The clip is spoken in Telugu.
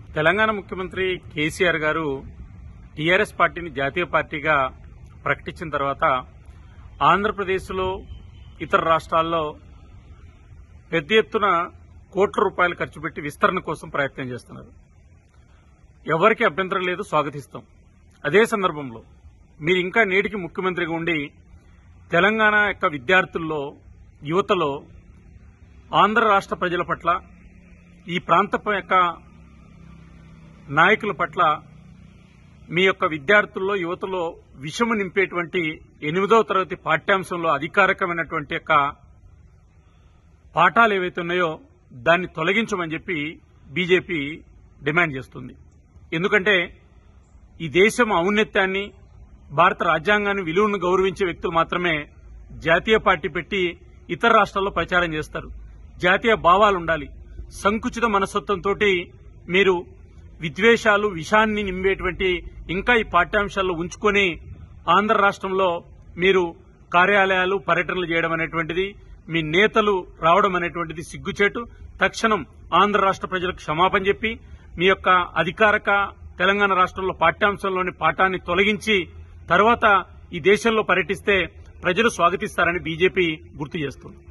తెలంగాణ ముఖ్యమంత్రి కేసీఆర్ గారు టీఆర్ఎస్ పార్టీని జాతీయ పార్టీగా ప్రకటించిన తర్వాత ఆంధ్రప్రదేశ్లో ఇతర రాష్ట్రాల్లో పెద్ద ఎత్తున కోట్ల రూపాయలు ఖర్చు పెట్టి విస్తరణ కోసం ప్రయత్నం చేస్తున్నారు ఎవరికి అభ్యంతరం లేదు స్వాగతిస్తాం అదే సందర్భంలో మీరు ఇంకా నేటికి ముఖ్యమంత్రిగా ఉండి తెలంగాణ యొక్క విద్యార్థుల్లో యువతలో ఆంధ్ర రాష్ట్ర ప్రజల పట్ల ఈ ప్రాంతం యొక్క నాయకుల పట్ల మీ యొక్క విద్యార్థుల్లో యువతలో విషము నింపేటువంటి ఎనిమిదవ తరగతి పాఠ్యాంశంలో అధికారికమైనటువంటి యొక్క పాఠాలు ఏవైతే ఉన్నాయో దాన్ని తొలగించమని చెప్పి బీజేపీ డిమాండ్ చేస్తుంది ఎందుకంటే ఈ దేశం ఔన్నత్యాన్ని భారత రాజ్యాంగాన్ని విలువను గౌరవించే వ్యక్తులు మాత్రమే జాతీయ పార్టీ పెట్టి ఇతర రాష్ట్రాల్లో ప్రచారం చేస్తారు జాతీయ భావాలు ఉండాలి సంకుచిత మనస్తత్వంతో మీరు విద్వేషాలు విషాన్ని నింపేటువంటి ఇంకా ఈ పాఠ్యాంశాల్లో ఉంచుకొని ఆంధ్ర రాష్ట్రంలో మీరు కార్యాలయాలు పర్యటనలు చేయడం అనేటువంటిది మీ నేతలు రావడం అనేటువంటిది సిగ్గుచేటు తక్షణం ఆంధ్ర రాష్ట్ర ప్రజలకు క్షమాపణ చెప్పి మీ యొక్క అధికారక తెలంగాణ రాష్ట్రంలో పాఠ్యాంశంలోని పాఠాన్ని తొలగించి తర్వాత ఈ దేశంలో పర్యటిస్తే ప్రజలు స్వాగతిస్తారని బీజేపీ గుర్తు చేస్తుంది